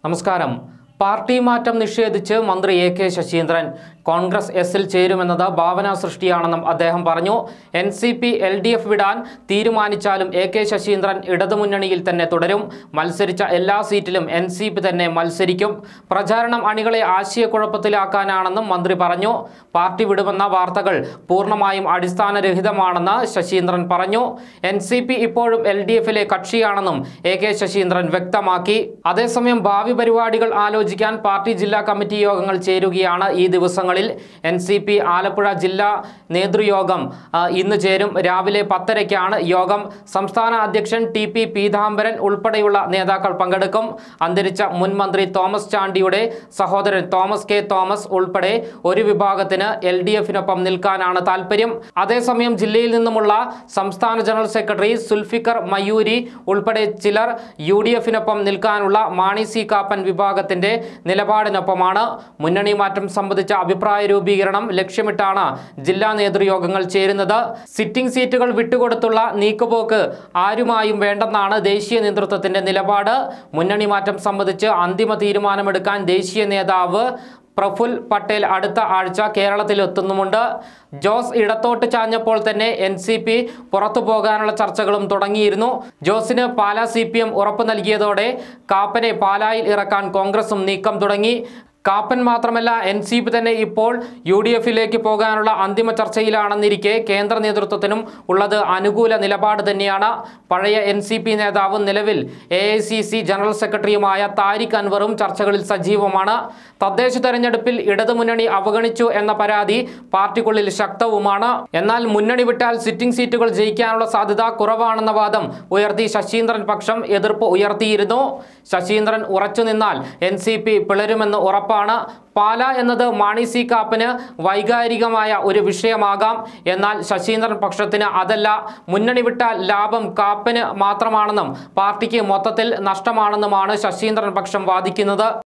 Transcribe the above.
നമസ്കാരം പാർട്ടി മാറ്റം നിഷേധിച്ച് മന്ത്രി എ കെ ശശീന്ദ്രൻ കോൺഗ്രസ് എസിൽ ചേരുമെന്നത് ഭാവനാ സൃഷ്ടിയാണെന്നും അദ്ദേഹം പറഞ്ഞു N C P L D F വിടാൻ തീരുമാനിച്ചാലും എ കെ ശശീന്ദ്രൻ ഇടതുമുന്നണിയിൽ തന്നെ തുടരും മത്സരിച്ച എല്ലാ സീറ്റിലും എൻ സി പി തന്നെ മത്സരിക്കും പ്രചാരണം അണികളെ ആശയക്കുഴപ്പത്തിലാക്കാനാണെന്നും മന്ത്രി പറഞ്ഞു പാർട്ടി വിടുമെന്ന വാർത്തകൾ പൂർണ്ണമായും അടിസ്ഥാനരഹിതമാണെന്ന് ശശീന്ദ്രൻ പറഞ്ഞു എൻ സി പി ഇപ്പോഴും എൽ ഡി എഫിലെ കക്ഷിയാണെന്നും എ കെ ശശീന്ദ്രൻ വ്യക്തമാക്കി അതേസമയം ഭാവി പരിപാടികൾ ആലോചിക്കാൻ പാർട്ടി ജില്ലാ കമ്മിറ്റി യോഗങ്ങൾ ചേരുകയാണ് ഈ ദിവസങ്ങളിൽ എൻ സി പി ആലപ്പുഴ ജില്ലാ നേതൃയോഗം ആ, ഇന്ന് ചേരും രാവിലെ പത്തരയ്ക്കാണ് യോഗം സംസ്ഥാന അധ്യക്ഷൻ ടി പി പീതാംബരൻ ഉൾപ്പെടെയുള്ള നേതാക്കൾ പങ്കെടുക്കും അന്തരിച്ച മുൻ മന്ത്രി തോമസ് ചാണ്ടിയുടെ സഹോദരൻ തോമസ് കെ തോമസ് ഉൾപ്പെടെ ഒരു വിഭാഗത്തിന് എൽ ഡി എഫിനൊപ്പം നിൽക്കാനാണ് താൽപ്പര്യം അതേസമയം ജില്ലയിൽ നിന്നുമുള്ള സംസ്ഥാന ജനറൽ സെക്രട്ടറി സുൽഫിക്കർ മയൂരി ഉൾപ്പെടെ ചിലർ യു ഡി എഫിനൊപ്പം നിൽക്കാനുള്ള മാണി സി കാപ്പൻ വിഭാഗത്തിന്റെ നിലപാടിനൊപ്പമാണ് മുന്നണി മാറ്റം സംബന്ധിച്ച അഭിപ്രായ രൂപീകരണം ലക്ഷ്യമിട്ടാണ് ജില്ലാ നേതൃയോഗങ്ങൾ ചേരുന്നത് സിറ്റിംഗ് സീറ്റുകൾ വിട്ടുകൊടുത്തുള്ള നീക്കുപോക്ക് ആരുമായും വേണ്ടെന്നാണ് ദേശീയ നേതൃത്വത്തിന്റെ നിലപാട് മുന്നണി മാറ്റം സംബന്ധിച്ച് അന്തിമ തീരുമാനമെടുക്കാൻ ദേശീയ നേതാവ് പ്രഫുൽ പട്ടേൽ അടുത്ത ആഴ്ച കേരളത്തിലെത്തുന്നുമുണ്ട് ജോസ് ഇടത്തോട്ട് ചാഞ്ഞപ്പോൾ തന്നെ എൻ സി പി പുറത്തു പോകാനുള്ള ചർച്ചകളും തുടങ്ങിയിരുന്നു ജോസിന് പാലാ സി പി എം ഉറപ്പ് നൽകിയതോടെ കാപ്പനെ പാലായിൽ ഇറക്കാൻ കോൺഗ്രസും നീക്കം തുടങ്ങി കാപ്പൻ മാത്രമല്ല എൻ സി പി തന്നെ ഇപ്പോൾ യു ഡി എഫിലേക്ക് പോകാനുള്ള അന്തിമ ചർച്ചയിലാണെന്നിരിക്കെ കേന്ദ്ര നേതൃത്വത്തിനും ഉള്ളത് അനുകൂല നിലപാട് തന്നെയാണ് പഴയ എൻ സി പി നേതാവും നിലവിൽ A I C C general സെക്രട്ടറിയുമായ താരിഖ് അൻവറും ചർച്ചകളിൽ സജീവമാണ് തദ്ദേശ തെരഞ്ഞെടുപ്പിൽ ഇടതുമുന്നണി അവഗണിച്ചു എന്ന പരാതി പാർട്ടിക്കുള്ളിൽ ശക്തവുമാണ് എന്നാൽ മുന്നണി വിട്ടാൽ സിറ്റിംഗ് സീറ്റുകൾ ജയിക്കാനുള്ള സാധ്യത കുറവാണെന്ന വാദം ഉയർത്തി ശശീന്ദ്രൻ പക്ഷം എതിർപ്പ് ഉയർത്തിയിരുന്നു ശശീന്ദ്രൻ ഉറച്ചു നിന്നാൽ എൻ സി പി പിളരുമെന്ന് ഉറപ്പാണ് പാല എന്നത് മാണി സി കാപ്പന് വൈകാരികമായ ഒരു വിഷയമാകാം എന്നാൽ ശശീന്ദ്രൻ പക്ഷത്തിന് അതല്ല മുന്നണി വിട്ടാൽ ലാഭം കാപ്പന് മാത്രമാണെന്നും പാർട്ടിക്ക് മൊത്തത്തിൽ നഷ്ടമാണെന്നുമാണ് ശശീന്ദ്രൻ പക്ഷം വാദിക്കുന്നത്